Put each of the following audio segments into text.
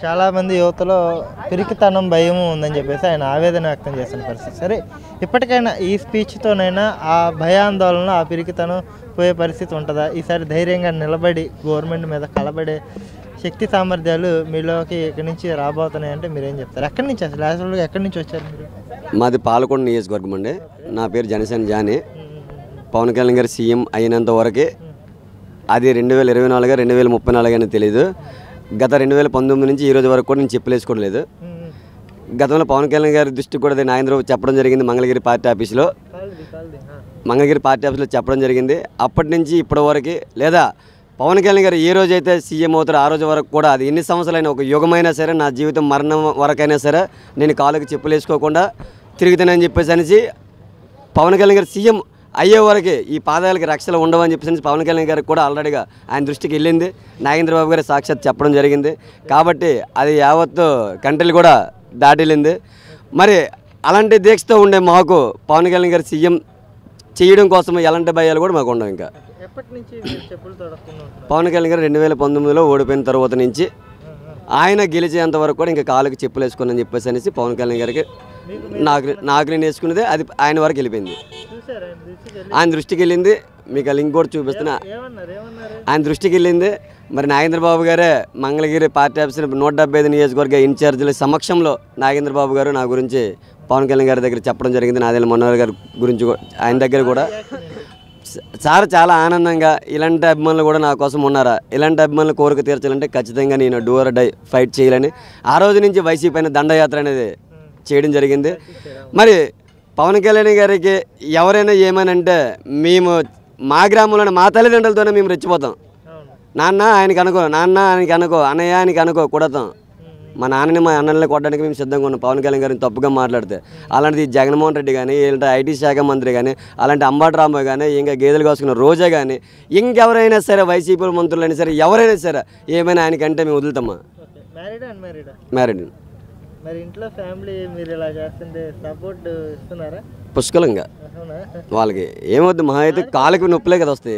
చాలామంది యువతలో పిరికితనం భయము ఉందని చెప్పేసి ఆయన ఆవేదన వ్యక్తం చేస్తున్న పరిస్థితి సరే ఇప్పటికైనా ఈ స్పీచ్తోనైనా ఆ భయాందోళన ఆ పిరికితనం పోయే పరిస్థితి ఉంటుందా ఈసారి ధైర్యంగా నిలబడి గవర్నమెంట్ మీద కలబడే శక్తి సామర్థ్యాలు మీలోకి ఇక్కడి నుంచి రాబోతున్నాయి అంటే మీరేం చెప్తారు ఎక్కడి నుంచి అసలు యాక్చువల్గా ఎక్కడి నుంచి వచ్చారు మీరు మాది పాలకొండ నియోజకవర్గం అండి నా పేరు జనసేన జానీ పవన్ కళ్యాణ్ గారు సీఎం అయినంత వరకే అది రెండు వేల ఇరవై నాలుగు రెండు వేల ముప్పై నాలుగు అని తెలియదు గత రెండు వేల పంతొమ్మిది నుంచి ఈ రోజు వరకు కూడా నేను చెప్పులేసుకోవడం లేదు గతంలో పవన్ కళ్యాణ్ గారి దృష్టికి కూడా అది నాగేంద్రబాబు చెప్పడం జరిగింది మంగళగిరి పార్టీ ఆఫీస్లో కాల్ది కాల్ది మంగళగిరి పార్టీ ఆఫీస్లో చెప్పడం జరిగింది అప్పటి నుంచి ఇప్పటి వరకు లేదా పవన్ కళ్యాణ్ గారు ఏ రోజైతే సీఎం అవుతారో ఆ రోజు వరకు కూడా అది ఎన్ని సంవత్సరాలైనా ఒక యుగమైనా సరే నా జీవితం మరణం వరకైనా సరే నేను కాళ్ళకి చెప్పులు వేసుకోకుండా తిరుగుతానని చెప్పేసి అనేసి పవన్ కళ్యాణ్ గారు సీఎం అయ్యే వరకే ఈ పాదాలకి రక్షలు ఉండవని చెప్పేసి పవన్ కళ్యాణ్ గారికి కూడా ఆల్రెడీగా ఆయన దృష్టికి వెళ్ళింది నాగేంద్రబాబు గారు సాక్షాత్ చెప్పడం జరిగింది కాబట్టి అది యావత్తు కంట్రీలు కూడా దాటి వెళ్ళింది మరి అలాంటి దీక్షతో ఉండే మాకు పవన్ కళ్యాణ్ గారు సీఎం చేయడం కోసం ఎలాంటి భయాలు కూడా మాకు ఉండవు ఇంకా ఎప్పటి నుంచి మీరు చెప్పులు తొడకుండా ఉంటారు పవన్ కళ్యాణ్ గారు రెండు వేల పంతొమ్మిదిలో ఓడిపోయిన తర్వాత నుంచి ఆయన గెలిచేంత వరకు కూడా ఇంకా కాళ్ళకి చెప్పులు వేసుకుని చెప్పేసి అనేసి పవన్ కళ్యాణ్ గారికి నాకు నాకు నేను వేసుకున్నదే అది ఆయన వరకు వెళ్ళిపోయింది చూసారా ఆయన దృష్టికి వెళ్ళి ఆయన దృష్టికి వెళ్ళింది మీకు ఆ లింక్ కూడా చూపిస్తున్నా ఏమన్నారు ఏమన్నారు ఆయన దృష్టికి వెళ్ళింది మరి నాగేంద్రబాబు గారే మంగళగిరి పార్టీ ఆఫీస్ నూట డెబ్బై ఐదు నియోజకవర్గ ఇన్ఛార్జీల సమక్షంలో నాగేంద్రబాబు గారు నా గురించి పవన్ కళ్యాణ్ గారి దగ్గర చెప్పడం జరిగింది నాదేళ్ళ మనోహర్ గారి గురించి కూడా ఆయన దగ్గర కూడా స- సార్ చాలా ఆనందంగా ఇలాంటి అభిమానులు కూడా నా కోసం ఉన్నారా ఇలాంటి అభిమానులు కోరిక తీర్చాలంటే ఖచ్చితంగా నేను డూర్ డై ఫైట్ చేయాలని ఆ రోజు నుంచి వైసీపీ పైన దండయాత్ర అనేది చేయడం జరిగింది మరి పవన్ కళ్యాణ్ గారికి ఎవరైనా ఏమనంటే మేము మా గ్రామంలోనే మా తల్లిదండ్రులతోనే మేము రెచ్చిపోతాం అవును నాన్న ఆయనకి అనుకో నాన్న ఆయనకి అనుకో అన్నయ్య ఆయనకి అనుకో కొడతాం మా నాన్నని మా అన్నల్ని కొట్టడానికి మేము సిద్ధంగా ఉన్నాం పవన్ కళ్యాణ్ గారిని తప్పుగా మాట్లాడితే అలాంటిది జగన్మోహన్ రెడ్డి కానీ ఇలాంటి ఐటీ శాఖ మంత్రి కానీ అలాంటి అంబాటి రాంబాబు కానీ ఇంకా గేదెలు కాసుకున్న రోజా కానీ ఇంకెవరైనా సరే వైసీపీ మంత్రులైనా సరే ఎవరైనా సరే ఏమైనా ఆయనకంటే మేము వదులుతామా ఓకే మ్యారీడా అన్మ్యారీడా మ్యారీడ్ మరి ఇంట్లో ఫ్యామిలీ మీరు ఇలా చేస్తుంటే సపోర్ట్ ఇస్తున్నారా పుష్కలంగా అవునా వాళ్ళకి ఏమవుద్ది మహా అయితే కాళ్ళకి నొప్పులే కదా వస్తాయి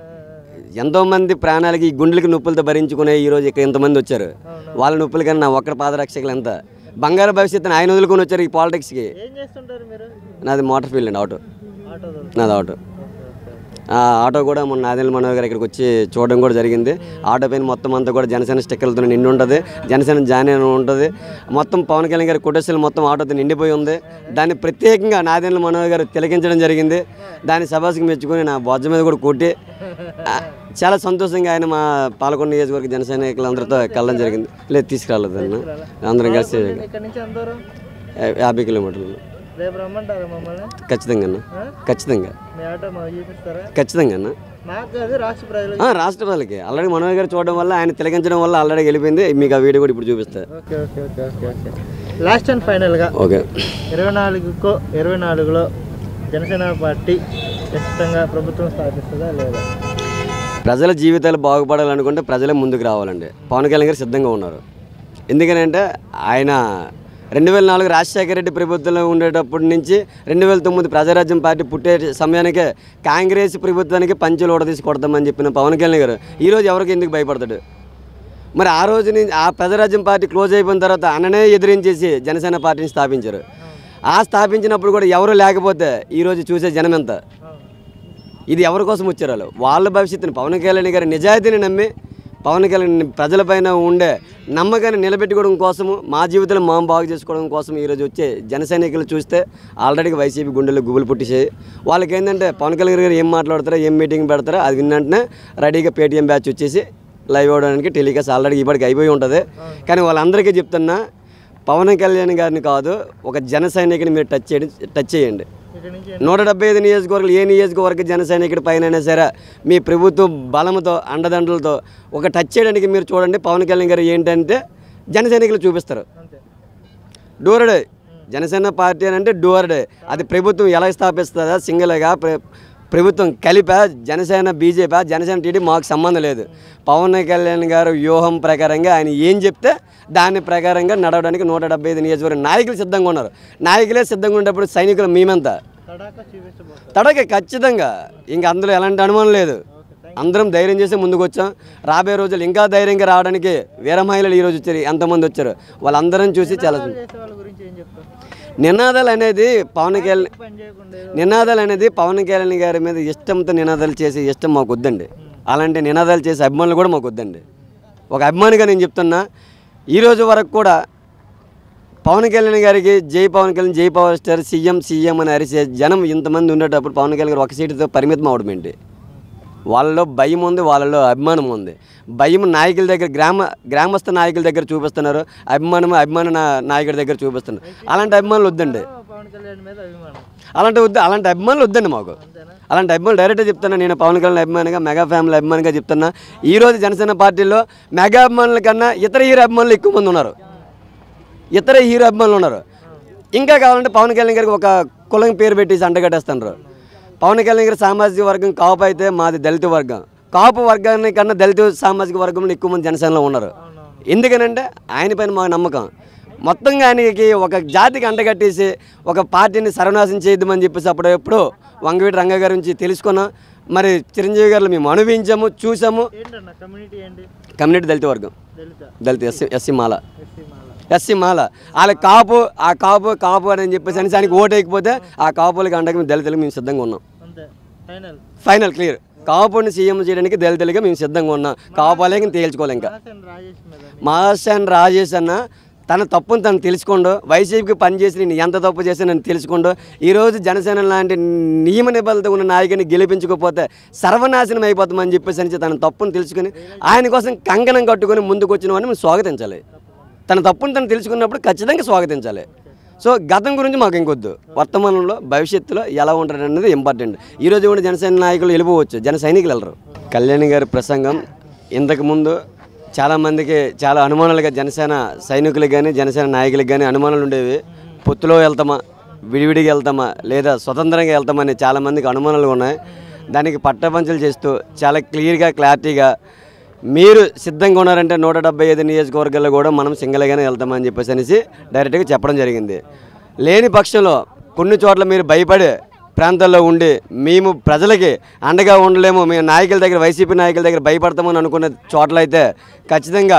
ఎంతోమంది ప్రాణాలకి ఈ గుండెలకి నొప్పులతో భరించుకునే ఈరోజు ఇక్కడ ఎంతమంది వచ్చారు వాళ్ళ నొప్పుల కన్నా నా ఒక్కడ పాదరక్షకులు ఎంత బంగారు భవిష్యత్తుని ఆయన వదులుకొని వచ్చారు ఈ పాలిటిక్స్కి ఏం చేస్తుంటారు మీరు నాది మోటార్ ఫీల్డ్ అండి ఆటో ఆటో నాది ఆటో ఆ ఆటో కూడా మొన్న నాదెల్ మనోహర్ గారు ఇక్కడికి వచ్చి చూడడం కూడా జరిగింది ఆటో పైన మొత్తం అంతా కూడా జనసేన స్టిక్కర్లతో నిండి ఉంటుంది జనసేన జానీ అని ఉంటుంది మొత్తం పవన్ కళ్యాణ్ గారి కుటేశ్వరులు మొత్తం ఆటోతో నిండిపోయి ఉంది దాన్ని ప్రత్యేకంగా నాదెల్ మనోహర్ గారు తిలకించడం జరిగింది దాన్ని సభాసుకు మెచ్చుకొని నా బొజ్జ మీద కూడా కొట్టి ఆ, చాలా సంతోషంగా ఆయన మా పాలకొండ నియోజకవర్గ జన సైనికులందరితో కలడం జరిగింది లేదు తీసుకురాలేదు అన్న అందరం కలిసి ఇక్కడ నుంచి ఎంత దూరం యా- యాభై కిలోమీటర్లు రేపు రమ్మంటారా మమ్మల్ని ఖచ్చితంగా అన్న ఆ? ఖచ్చితంగా మీ ఆటో మాకు చూపిస్తారా ఖచ్చితంగా అన్న మాకు కాదు రాష్ట్ర ప్రజలు ఆ, రాష్ట్ర ప్రజలకి ఆల్రెడీ మనోహర్ గారు చూడడం వల్ల ఆయన తిలకించడం వల్ల ఆల్రెడీ వెళ్ళిపోయింది మీకు ఆ వీడియో కూడా ఇప్పుడు చూపిస్తా okay okay okay okay okay last and ఫైనల్గా ఓకే ఇరవై నాలుగుకో ఇరవై నాలుగులో జనసేన పార్టీ ఖచ్చితంగా ప్రభుత్వం స్థాపిస్తుందా లేదా ప్రజల జీవితాలు బాగుపడాలనుకుంటే ప్రజలే ముందుకు రావాలండి పవన్ కళ్యాణ్ గారు సిద్ధంగా ఉన్నారు ఎందుకనంటే ఆయన రెండు వేల నాలుగు రాజశేఖర రెడ్డి ప్రభుత్వంలో ఉండేటప్పటి నుంచి రెండు వేల తొమ్మిది ప్రజారాజ్యం పార్టీ పుట్టే సమయానికే కాంగ్రెస్ ప్రభుత్వానికి పంచులు తీసి కొడతామని చెప్పిన పవన్ కళ్యాణ్ గారు ఈరోజు ఎవరికి ఎందుకు భయపడతాడు మరి ఆ రోజు నుంచి ఆ ప్రజారాజ్యం పార్టీ క్లోజ్ అయిపోయిన తర్వాత అన్ననే ఎదిరించేసి జనసేన పార్టీని స్థాపించారు ఆ స్థాపించినప్పుడు కూడా ఎవరు లేకపోతే ఈరోజు చూసే జనం ఎంత ఇది ఎవరి కోసం వచ్చారు వాళ్ళు వాళ్ళ భవిష్యత్తుని పవన్ కళ్యాణ్ గారి నిజాయితీని నమ్మి పవన్ కళ్యాణ్ ప్రజలపైన ఉండే నమ్మకాన్ని నిలబెట్టుకోవడం కోసము మా జీవితంలో మా బాగు చేసుకోవడం కోసం ఈరోజు వచ్చే జన సైనికులు చూస్తే ఆల్రెడీ వైసీపీ గుండెలు గుబులు పుట్టిసాయి వాళ్ళకి ఏంటంటే పవన్ కళ్యాణ్ గారు ఏం మాట్లాడతారో ఏం మీటింగ్ పెడతారో అది విన్నంటనే రెడీగా పేటీఎం బ్యాచ్ వచ్చేసి లైవ్ అవ్వడానికి టెలికాస్ట్ ఆల్రెడీ ఇప్పటికి అయిపోయి ఉంటుంది కానీ వాళ్ళందరికీ చెప్తున్నా పవన్ కళ్యాణ్ గారిని కాదు ఒక జన సైనికుని మీరు టచ్ చేయండి టచ్ చేయండి ఇక్కడ నుంచి నూట డెబ్బై ఐదు నియోజకవర్గాలు ఏ నియోజకవర్గ జన సైనికుడి పైన సరే మీ ప్రభుత్వం బలంతో అండదండలతో ఒక టచ్ చేయడానికి మీరు చూడండి పవన్ కళ్యాణ్ గారు ఏంటంటే జన సైనికులు చూపిస్తారు అంతే డోర్డే జనసేన పార్టీ అని అంటే డోర్డే అది ప్రభుత్వం ఎలా స్థాపిస్తుందా సింగిల్గా ప్ర ప్రభుత్వం కలిపా జనసేన బీజేపీ జనసేన టీడీ మాకు సంబంధం లేదు పవన్ కళ్యాణ్ గారు వ్యూహం ప్రకారంగా ఆయన ఏం చెప్తే దాని ప్రకారంగా నడవడానికి నూట డెబ్బై ఐదు నియోజకవర్గ నాయకులు సిద్ధంగా ఉన్నారు నాయకులే సిద్ధంగా ఉన్నప్పుడు సైనికులు మేమెంత తడాకా చూపించబోతారు తడక ఖచ్చితంగా ఇంక అందులో ఎలాంటి అనుమానం లేదు ఓకే థ్యాంక్ అందరం ధైర్యం చేసి ముందుకు వచ్చాం రాబోయే రోజులు ఇంకా ధైర్యంగా రావడానికి వీర మహిళలు ఈరోజు వచ్చారు ఎంతమంది వచ్చారు వాళ్ళందరం చూసి చాలా చేసే వాళ్ళ గురించి ఏం చెప్తావు నినాదాలు అనేది పవన్ కళ్యాణ్ పని చేయకుండా ఏదో నినాదాలు అనేది పవన్ కళ్యాణ్ గారి మీద ఇష్టంతో నినాదాలు చేసే ఇష్టం మాకు వద్దండి అలాంటి నినాదాలు చేసే అభిమానులు కూడా మాకు వద్దండి ఒక అభిమానిగా నేను చెప్తున్నా ఈ రోజు వరకు కూడా పవన్ కళ్యాణ్ గారికి జై పవన్ కళ్యాణ్ జై పవర్ స్టార్ సీఎం సీఎం అని అరిసే జనం ఇంతమంది ఉండేటప్పుడు పవన్ కళ్యాణ్ గారు ఒక సీటుతో పరిమితం అవడం ఏంటి వాళ్ళలో భయం ఉంది వాళ్ళలో అభిమానం ఉంది భయం నాయకుల దగ్గర గ్రామ గ్రామస్థ నాయకుల దగ్గర చూపిస్తున్నారు అభిమానం అభిమాన నా- నాయకుడి దగ్గర చూపిస్తున్నారు అలాంటి అభిమానులు వద్దండి పవన్ కళ్యాణ్ మీద అభిమానం అలాంటి వద్దు అలాంటి అభిమానులు వద్దండి మాకు అంతేనా అలాంటి అభిమానులు డైరెక్ట్గా చెప్తున్నా నేను పవన్ కళ్యాణ్ అభిమానిగా మెగా ఫ్యామిలీ అభిమానిగా చెప్తున్నా ఈ రోజు జనసేన పార్టీలో మెగా అభిమానుల కన్నా ఇతర హీరో అభిమానులు ఎక్కువ మంది ఉన్నారు ఇతర హీరో అభిమానులు ఉన్నారు ఇంకా కావాలంటే పవన్ కళ్యాణ్ గారికి ఒక కులం పేరు పెట్టేసి అంటగట్టేస్తున్నారు పవన్ కళ్యాణ్ గారి సామాజిక వర్గం కాపు అయితే మాది దళిత వర్గం కాపు వర్గాన్ని కన్నా దళిత సామాజిక వర్గంలో ఎక్కువ మంది జనసేనలో ఉన్నారు ఎందుకనంటే ఆయన పైన మాకు నమ్మకం మొత్తంగా ఆయనకి ఒక జాతికి అంటగట్టేసి ఒక పార్టీని సర్వనాశం చేయొద్దని చెప్పేసి అప్పుడు ఎప్పుడు వంగవీటి రంగ గారి నుంచి తెలుసుకున్నాం మరి చిరంజీవి గారు మేము అనుభవించాము చూసాము ఏంటన్న కమ్యూనిటీ ఏంటి కమ్యూనిటీ దళిత వర్గం దళిత దళిత ఎస్సీ ఎస్సీ మాల ఎస్సీ మాల ఎస్సీ మాల వాళ్ళ కాపు ఆ కాపు కాపు అని చెప్పేసి అని ఆయనకి ఓటు వేయకపోతే ఆ కాపులకి అండగా మేము దళితులకు మేము సిద్ధంగా ఉన్నాం అంతే ఫైనల్ ఫైనల్ క్లియర్ కాపుని సీఎం చేయడానికి దళితులుగా మేము సిద్ధంగా ఉన్నాం కాపాలేకి తేల్చుకోవాలి ఇంకా జనసేన రాజేష్ మీద మీ- మాసాన్ రాజేష్ అన్న తన తప్పును తను తెలుసుకోండు వైసీపీకి పనిచేసి నేను ఎంత తప్పు చేసి నన్ను తెలుసుకోండు ఈరోజు జనసేన లాంటి నియమ నిబంధనతో ఉన్న నాయకుని గెలిపించకపోతే సర్వనాశనం అయిపోతామని చెప్పేసి అని తన తప్పును తెలుసుకుని ఆయన కోసం కంకణం కట్టుకొని ముందుకు వచ్చిన వాడిని మనం స్వాగతించాలి తన తప్పును తను తెలుసుకున్నప్పుడు ఖచ్చితంగా స్వాగతించాలి సో గతం గురించి మాకు ఇంకొద్దు వర్తమానంలో భవిష్యత్తులో ఎలా ఉంటారు అనేది ఇంపార్టెంట్ ఈరోజు కూడా జనసేన నాయకులు వెళ్ళిపోవచ్చు జన సైనికులు వెళ్ళరు కళ్యాణ్ గారి ప్రసంగం ఇంతకుముందు చాలామందికి చాలా అనుమానాలుగా జనసేన సైనికులకు కానీ జనసేన నాయకులకు కానీ అనుమానాలు ఉండేవి పొత్తులో వెళ్తామా విడివిడిగా వెళ్తామా లేదా స్వతంత్రంగా వెళ్తామని చాలామందికి అనుమానాలు ఉన్నాయి దానికి పట్టపంచలు చేస్తూ చాలా క్లియర్గా క్లారిటీగా మీరు సిద్ధంగా ఉన్నారంటే నూట డెబ్బై ఐదు నియోజకవర్గాల్లో కూడా మనం సింగల్గానే వెళ్తామని చెప్పేసి అనేసి డైరెక్ట్గా చెప్పడం జరిగింది లేని పక్షంలో కొన్ని చోట్ల మీరు భయపడే ప్రాంతాల్లో ఉండి మేము ప్రజలకి అండగా ఉండలేము మేము నాయకుల దగ్గర వైసీపీ నాయకుల దగ్గర భయపడతామని అనుకున్న చోట్ల అయితే ఖచ్చితంగా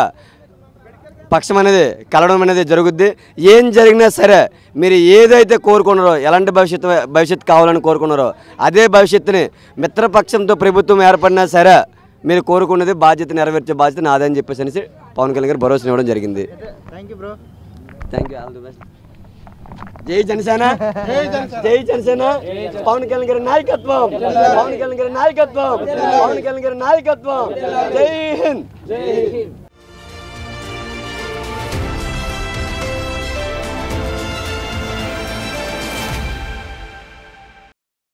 పక్షం అనేది కలవడం అనేది జరుగుద్ది ఏం జరిగినా సరే మీరు ఏదైతే కోరుకున్నారో ఎలాంటి భవిష్యత్తు భవిష్యత్తు కావాలని కోరుకున్నారో అదే భవిష్యత్తుని మిత్రపక్షంతో ప్రభుత్వం ఏర్పడినా సరే మీరు కోరుకున్నది బాధ్యత నెరవేర్చే బాధ్యత నాదని చెప్పేసి అనేసి పవన్ కళ్యాణ్ గారు భరోసా ఇవ్వడం జరిగింది thank you bro thank you all the best జై జనసేన జై జనసేన పవన్ కళ్యాణ్ గారి నాయకత్వం పవన్ కళ్యాణ్ గారి నాయకత్వం పవన్ కళ్యాణ్ గారి నాయకత్వం జై హింద్